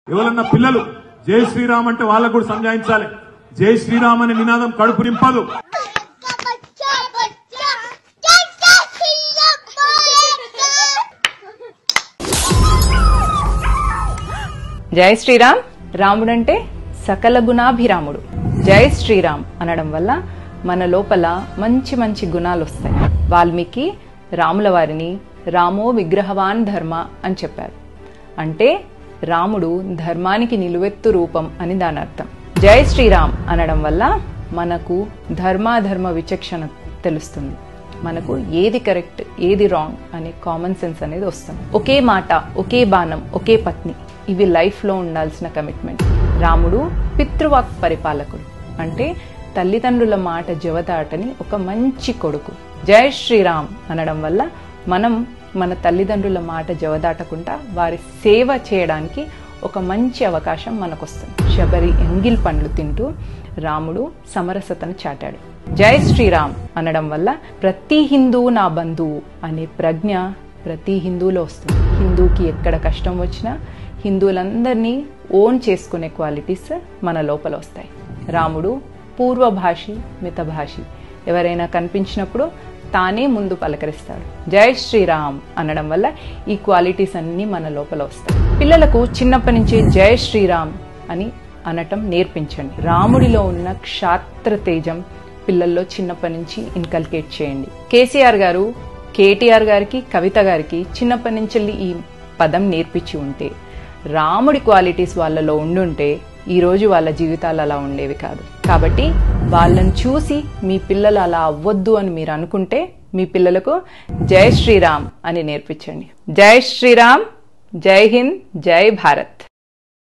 ఎవరన్నా పిల్లలు జై శ్రీరామ్ అంటే వాళ్ళకు కూడా సంజాయించాలి జై శ్రీరామ్ అనే నినాదం కడుపు నింపదు बच्चा बच्चा जैसा सिया बोलेगा జై శ్రీరామ్ రాముడంటే సకల గుణాభిరాముడు జై శ్రీరామ్ అనడం వల్ల మన లోపల మంచి మంచి గుణాలు వస్తాయి వాల్మీకి రాముల వారిని రామో విగ్రహవాన్ ధర్మ అని చెప్పారు అంటే రాముడు ధర్మానికి నిలువెత్తు రూపం అని దాని అర్థం జై శ్రీరామ్ అనడం వల్ల మనకు ధర్మాధర్మ విచక్షణ తెలుస్తుంది మనకు ఏది కరెక్ట్ ఏది రాంగ్ అనే కామన్ సెన్స్ అనేది వస్తుంది ఒకే మాట ఒకే బాణం ఒకే పత్ని ఇవి లైఫ్లో ఉండాల్సిన కమిట్మెంట్ రాముడు పితృవాక్ పరిపాలకుడు అంటే తల్లిదండ్రుల మాట జవదాటని ఒక మంచి కొడుకు జై శ్రీరామ్ అనడం వల్ల మనం మన తల్లిదండ్రుల మాట జవదాటకుండా వారి సేవ చేయడానికి ఒక మంచి అవకాశం మనకొస్తుంది శబరి ఎంగిల్ పండ్లు తింటూ రాముడు సమరసతను చాటాడు జై శ్రీరామ్ అనడం వల్ల ప్రతి హిందువు నా బంధువు అనే ప్రజ్ఞ ప్రతి హిందువులో వస్తుంది హిందూకి ఎక్కడ కష్టం వచ్చినా హిందువులందరినీ ఓన్ చేసుకునే క్వాలిటీస్ మన లోపల వస్తాయి రాముడు పూర్వభాషి మితభాషి ఎవరైనా కనిపించినప్పుడు తానే ముందు పలకరిస్తాడు జై శ్రీరామ్ అనడం వల్ల ఈ క్వాలిటీస్ అన్నీ మన లోపల వస్తాయి పిల్లలకు చిన్నప్పటి నుంచి జై శ్రీరామ్ అని అనటం నేర్పించండి రాముడిలో ఉన్న క్షాత్ర తేజం పిల్లల్లో చిన్నప్పటి నుంచి ఇన్కల్కేట్ చేయండి కేసీఆర్ గారు కేటీఆర్ గారికి కవిత గారికి చిన్నప్పటి నుంచి ఈ పదం నేర్పించి ఉంటే రాముడి క్వాలిటీస్ వాళ్ళలో ఉండుంటే ఈ రోజు వాళ్ళ జీవితాలు అలా ఉండేవి కాదు కాబట్టి వాళ్ళని చూసి మీ పిల్లలు అలా అవ్వద్దు అని మీరు అనుకుంటే మీ పిల్లలకు జై శ్రీరామ్ అని నేర్పించండి జై శ్రీరామ్ జై హింద్ జై భారత్